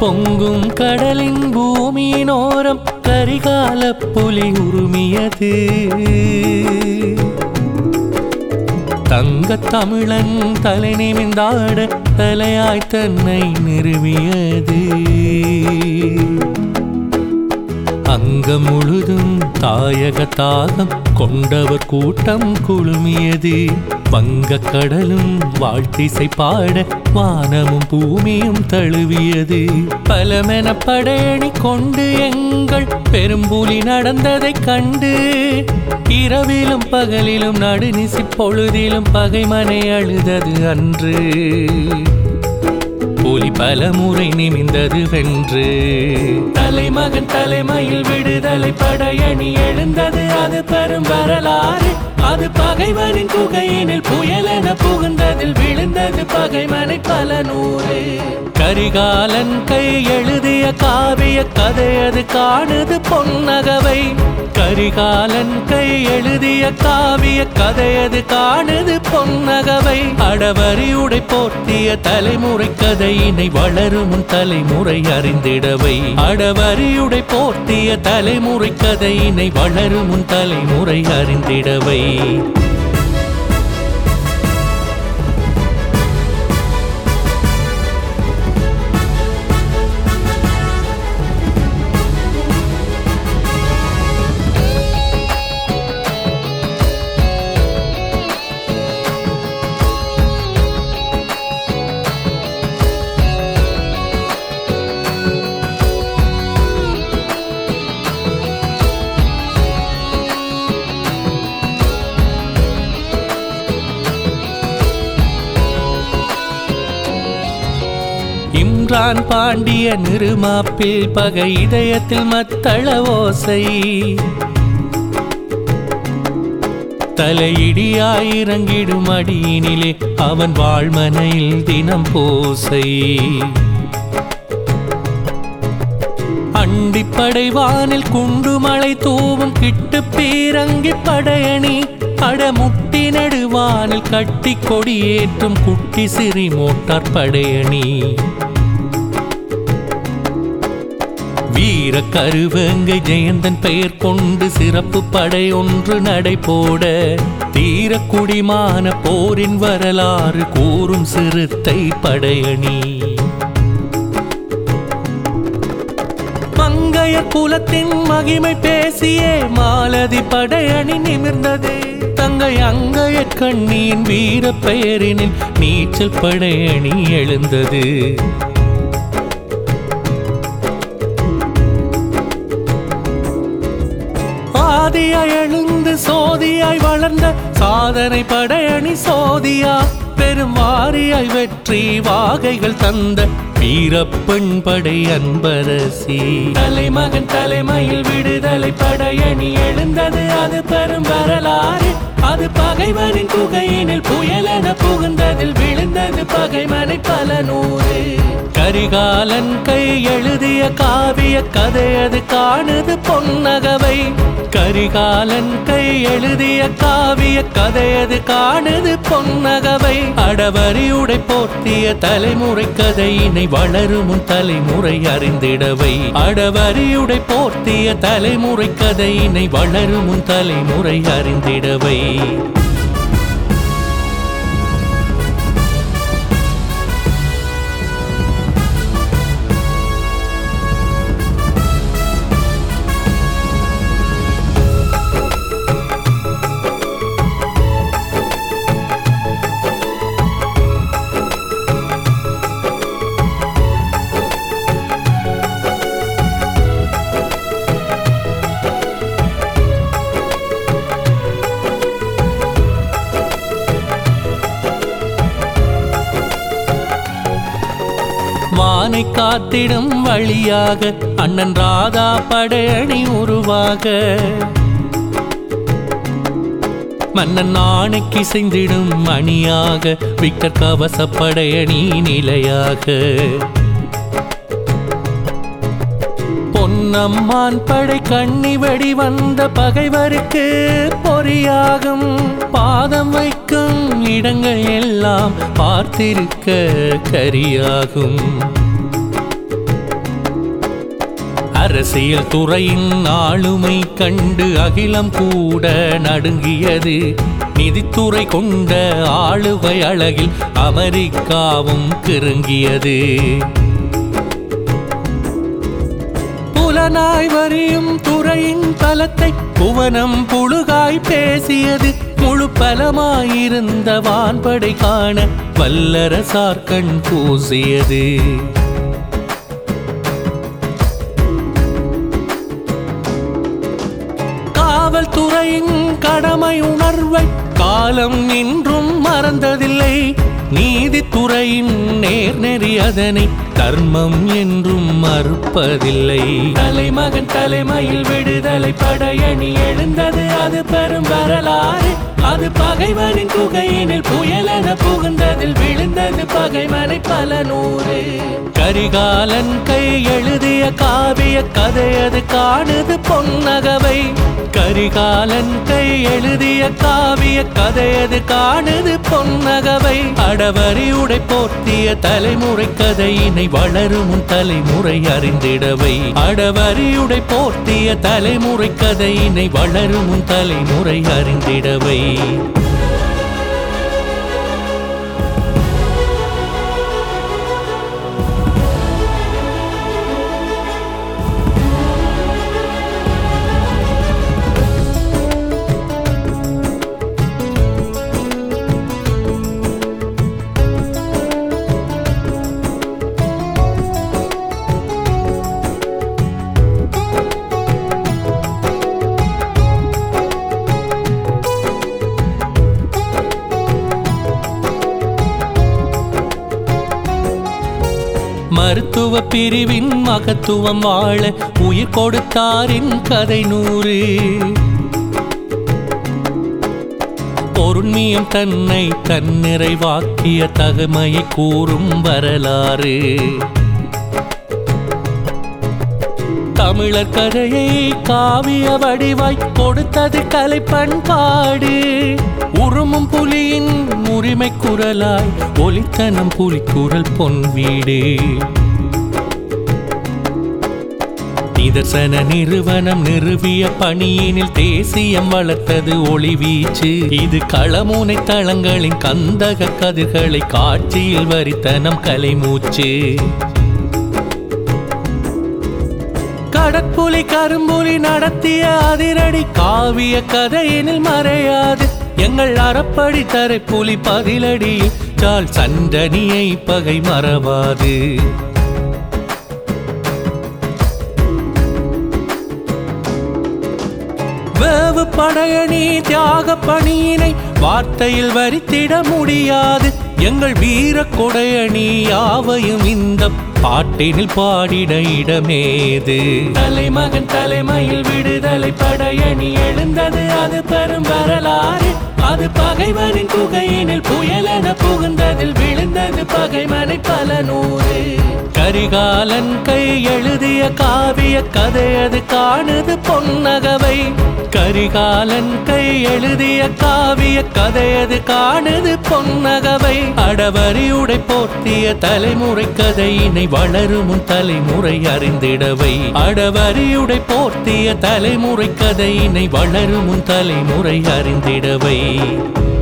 பொங்கும் கடலின் பூமியினோரம் கரிகால புலி உருமியது தங்கத் தமிழன் தலை நிமிந்தாட தலையாய் தன்னை நிறுவியது அங்கம் முழுதும் தாயக தாகம் கொண்டவர் கூட்டம் குழுமியது வங்க கடலும் வாழ்த்திசை பாட வானமும் பூமியும் தழுவியது பலமென படையணி கொண்டு எங்கள் பெரும்புலி நடந்ததைக் கண்டு இரவிலும் பகலிலும் நடுநிசி பொழுதிலும் பகைமனை அழுதது அன்று புலி பலமுறை நிமிந்தது வென்று தலைமகன் தலைமையில் விடுதலை படையணி எழுந்தது அது பெரும் வரலாறு அது பகைவரின் குகையினில் புயலென புகுந்ததில் விழுந்தது பகைமனை பல நூறு கரிகாலன் கை எழுதிய காவிய கதை அது காணுது பொன்னகவை கரிகாலன் கை எழுதிய காவிய கதை அது காணுது பொன்னகவை அடவரியுடை போர்த்திய தலைமுறை கதையினை வளரும் உன் தலைமுறை அறிந்திடவை அடவரியுடை போர்த்திய தலைமுறை கதையினை வளரும் உன் தலைமுறை அறிந்திடவை இம்ரான் பாண்டிய நிருமாப்பில் பகை இதயத்தில் மத்தள ஓசை தலையிடியாயிறங்கிடும் அடியினிலே அவன் வாழ்மனையில் தினம் போசை அண்டிப்படை வானில் குண்டு மழை தூவும் கிட்டு பீரங்கி படையணி அடமுட்டி நடுவானில் கட்டி கொடியேற்றும் குட்டி சிறி மோட்டார் படையணி வீர கருவங்கை ஜெயந்தன் பெயர் கொண்டு சிறப்பு படை ஒன்று நடைபோட தீர குடிமான போரின் வரலாறு கூறும் சிறுத்தை படையணி மங்கைய குலத்தின் மகிமை பேசியே மாலதி படையணி நிமிர்ந்தது தங்கை அங்கைய கண்ணியின் வீர பெயரினில் நீச்சல் படையணி எழுந்தது ஆதியாய் எழுந்து சோதியாய் வளர்ந்த சாதனை படையணி சோதியா பெரும் வாரியாய் வெற்றி வாகைகள் தந்த வீரப்பெண் படை அன்பரசி தலைமகன் தலைமையில் விடுதலை படையணி எழுந்தது அது பெரும் வரலாறு அது பகைவரின் குகையினில் புயலென புகுந்ததில் விழுந்தது பகைமனை பல நூறு கரிகாலன் கை எழுதிய காவிய கதை அது காணுது பொன்னகவை கரிகாலன் கை எழுதிய காவிய கதை அது காணுது பொன்னகவை அடவரியுடை போர்த்திய தலைமுறை கதையினை வளரும் உன் தலைமுறை அறிந்திடவை அடவரியுடை போர்த்திய தலைமுறை கதையினை வளரும் உன் தலைமுறை அறிந்திடவை வானை காத்திடும் வழியாக அண்ணன் ராதா படையணி உருவாக மன்னன் நாணைக்கு சென்றிடும் மணியாக விக்கர் கவச படையணி நிலையாக பொன்னம்மான் படை கண்ணி வெடி வந்த பகைவருக்கு பொறியாகும் பாதம் வைக்கும் இடங்கள் எல்லாம் பார்த்திருக்க கரியாகும் அரசியல் துறையின் ஆளுமை கண்டு அகிலம் கூட நடுங்கியது நிதித்துறை கொண்ட ஆளுகை அழகில் அமெரிக்காவும் கிருங்கியது புலனாய் வரியும் துறையின் பலத்தை புவனம் புழுகாய் பேசியது முழு பலமாயிருந்த வான்படை காண வல்லரசார் கண் பூசியது காவல்துறையின் கடமை உணர்வை காலம் இன்றும் மறந்ததில்லை நீதித்துறையின் நேர்நெறி அதனை தர்மம் என்றும் மறுப்பதில்லை தலைமகன் தலைமையில் விடுதலை படையணி எழுந்தது அது பெரும் வரலாறு அது பகைவரின் குகையினில் புயலென புகுந்ததில் விழுந்தது பகைவனை பல நூறு கரிகாலன் கை எழுதிய காவிய கதை அது காணுது பொன்னகவை கரிகாலன் கை எழுதிய காவிய கதை அது காணுது பொன்னகவை அடவரி உடை போர்த்திய தலைமுறை கதையினை வளரும் உன் தலைமுறை அறிந்திடவை அடவரியுடை போர்த்திய தலைமுறை கதையினை வளரும் உன் தலைமுறை அறிந்திடவை மருத்துவ பிரிவின் மகத்துவம் வாழ உயிர் கொடுத்தாரின் கதை நூறு பொருண்மியம் தன்னை தன்னிறைவாக்கிய தகமையை கூறும் வரலாறு தமிழர் கதையை காவிய வடிவாய் கொடுத்தது கலை பண்பாடு உருமும் புலியின் உரிமை குரலாய் ஒலித்தனம் புலிக்குரல் பொன் வீடு நிதர்சன நிறுவனம் நிறுவிய பணியினில் தேசியம் வளர்த்தது ஒளிவீச்சு இது களமுனை தளங்களின் கந்தக கதிர்களை காட்சியில் வரித்தனம் கலைமூச்சு கடற்புலி கரும்புலி நடத்திய அதிரடி காவிய கதையினில் மறையாது எங்கள் அறப்படி தரைப்புலி பதிலடி சால் சண்டனியை பகை மறவாது வேவு படையணி தியாக பணியினை வார்த்தையில் வரித்திட முடியாது எங்கள் வீர கொடையணி யாவையும் இந்த பாட்டினில் பாடிட இடமேது தலைமகன் தலைமையில் விடுதலை படையணி எழுந்தது அது பெரும் வரலாறு அது பகைவரின் குகையினில் புயலென புகுந்ததில் விழுந்தது பகைமனை பல நூறு கரிகாலன் கை எழுதிய காவிய கதை அது காணுது பொன்னகவை கரிகாலன் கை எழுதிய காவிய கதை அது காணுது பொன்னகவை அடவரி உடை போர்த்திய தலைமுறை கதையினை வளரும் உன் தலைமுறை அறிந்திடவை அடவரி உடை போர்த்திய தலைமுறை கதையினை வளரும் உன் தலைமுறை அறிந்திடவை